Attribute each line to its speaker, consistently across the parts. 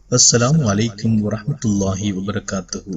Speaker 1: அஸ்ஸலாமு அலைக்கும் வரஹ்மத்துல்லாஹி வபரகாத்துஹு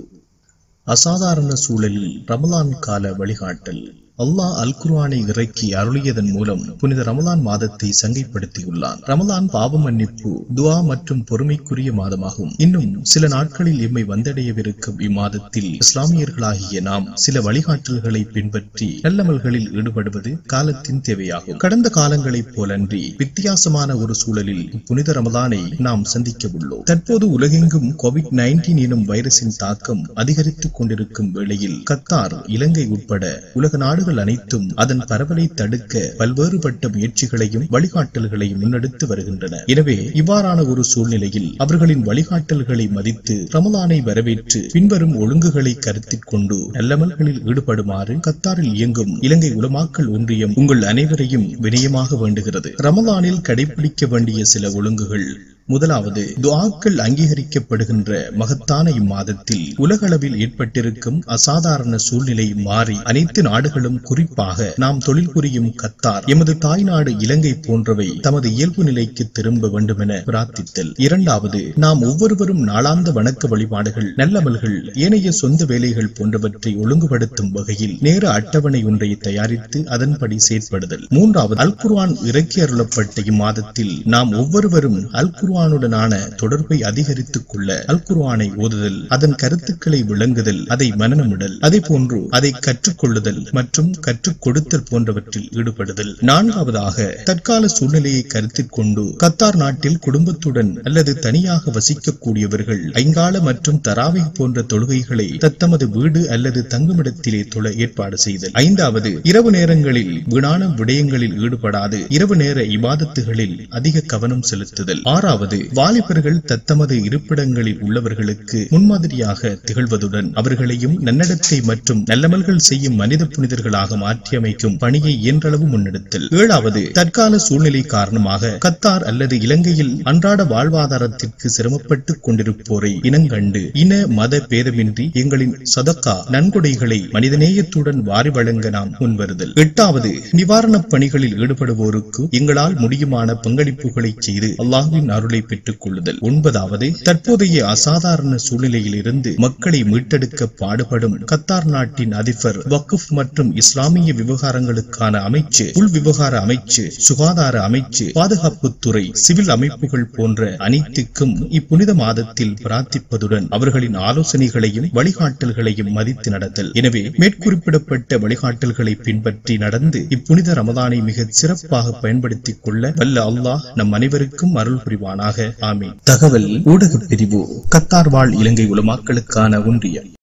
Speaker 1: அசாதாரண சூழலில் ரமலான் கால வழிகாட்டல் அல்லாஹ் அல் குர்ஆனை இறக்கி அருளியதன் மூலம் புனித ரமலான் மாதத்தை சங்கைப்படுத்தியுள்ளான் ரமலான் பாவ மன்னிப்பு துஆ மற்றும் பொறுமைக்குரிய மாதமாகும் இன்னும் சில நாட்களில் எம்மை வந்தடையவிருக்கும் இம்மாதத்தில் இஸ்லாமியர்களாகிய நாம் சில வழிகாட்டல்களை பின்பற்றி நல்லமல்களில் ஈடுபடுவது காலத்தின் தேவையாகும் கடந்த காலங்களைப் போலன்றி வித்தியாசமான ஒரு சூழலில் புனித ரமலானை நாம் சந்திக்க உள்ளோம் தற்போது உலகெங்கும் கோவிட் நைன்டீன் எனும் வைரஸின் தாக்கம் அதிகரித்துக் கொண்டிருக்கும் வேளையில் கத்தார் இலங்கை உட்பட உலக நாடுகள் அனைத்தும் அதன் பரவலை தடுக்க பல்வேறுபட்ட முயற்சிகளையும் வழிகாட்டல்களையும் முன்னெடுத்து வருகின்றன எனவே இவ்வாறான ஒரு சூழ்நிலையில் அவர்களின் வழிகாட்டல்களை மதித்து ரமலானை வரவேற்று பின்வரும் ஒழுங்குகளை கருத்தில் கொண்டு நல்லமல்களில் ஈடுபடுமாறு கத்தாரில் இயங்கும் இலங்கை உலமாக்கல் ஒன்றியம் உங்கள் அனைவரையும் வினயமாக வேண்டுகிறது ரமலானில் கடைபிடிக்க வேண்டிய சில ஒழுங்குகள் முதலாவது துஆக்கள் அங்கீகரிக்கப்படுகின்ற மகத்தான இம்மாதத்தில் உலகளவில் ஏற்பட்டிருக்கும் அசாதாரண சூழ்நிலை மாறி அனைத்து நாடுகளும் குறிப்பாக நாம் தொழில் புரியும் கத்தார் எமது தாய்நாடு இலங்கை போன்றவை தமது இயல்பு நிலைக்கு திரும்ப வேண்டும் என பிரார்த்தித்தல் இரண்டாவது நாம் ஒவ்வொருவரும் நாளாந்த வணக்க வழிபாடுகள் நல்லமல்கள் ஏனைய சொந்த வேலைகள் போன்றவற்றை ஒழுங்குபடுத்தும் வகையில் நேர அட்டவணை ஒன்றை தயாரித்து அதன்படி செயற்படுதல் மூன்றாவது அல் குர்ஆன் இறக்கி அருளப்பட்ட இம்மாதத்தில் நாம் ஒவ்வொருவரும் அல் குர்ஆனுடனான தொடர்பை அதிகரித்துக் கொள்ள அல் குர்ஆனை ஓதுதல் அதன் கருத்துக்களை விளங்குதல் அதை மனனமிடல் அதே போன்று அதை கற்றுக்கொள்ளுதல் மற்றும் கற்றுக் கொடுத்தல் போன்றவற்றில் ஈடுபடுதல் நான்காவதாக தற்கால சூழ்நிலையை கருத்தில் கொண்டு கத்தார் நாட்டில் குடும்பத்துடன் அல்லது தனியாக வசிக்கக்கூடியவர்கள் ஐங்கால மற்றும் தராவை போன்ற தொழுகைகளை தத்தமது வீடு அல்லது தங்குமிடத்திலே தொழ ஏற்பாடு செய்தல் ஐந்தாவது இரவு நேரங்களில் வீணான விடயங்களில் ஈடுபடாது இரவு நேர இபாதத்துகளில் அதிக கவனம் செலுத்துதல் ஆறாவது வாலிபர்கள் தத்தமது இருப்பிடங்களில் உள்ளவர்களுக்கு முன்மாதிரியாக திகழ்வதுடன் அவர்களையும் நன்னடத்தை மற்றும் நல்லமல்கள் செய்யும் மனித புனிதர்களாக மாற்றியமைக்கும் பணியை இயன்றளவு முன்னெடுத்தல் ஏழாவது தற்கால சூழ்நிலை காரணமாக கத்தார் அல்லது இலங்கையில் அன்றாட வாழ்வாதாரத்திற்கு சிரமப்பட்டுக் கொண்டிருப்போரை இனங்கண்டு இன மத பேதமின்றி எங்களின் சதக்கா நன்கொடைகளை மனிதநேயத்துடன் வாரி வழங்க நாம் முன்வருதல் எட்டாவது நிவாரணப் பணிகளில் ஈடுபடுவோருக்கு எங்களால் முடியுமான பங்களிப்புகளை செய்து அல்லாஹ்வின் அருளை பெற்றுக் கொள்ளுதல் ஒன்பதாவது தற்போதைய அசாதாரண சூழ்நிலையில் இருந்து மக்களை மீட்டெடுக்க பாடுபடும் கத்தார் நாட்டின் அதிபர் வக்குப் மற்றும் இஸ்லாமிய விவகாரங்களுக்கான அமைச்சு உள் விவகார அமைச்சு சுகாதார அமைச்சு பாதுகாப்புத்துறை சிவில் அமைப்புகள் போன்ற அனைத்துக்கும் இப்புனித மாதத்தில் பிரார்த்திப்பதுடன் அவர்களின் ஆலோசனைகளையும் வழிகாட்டல்களையும் மதித்து நடத்தல் எனவே மேற்குறிப்பிடப்பட்ட வழிகாட்டல்களை பின்பற்றி நடந்து இப்புனித ரமதானை மிக சிறப்பாக பயன்படுத்திக் கொள்ள வல்ல அல்லாஹ் நம் அனைவருக்கும் அருள் புரிவானாக ஆமீன் தகவல் ஊடகப் பிரிவு கத்தார் வாழ் இலங்கை உலமாக்களுக்கான ஒன்றியம்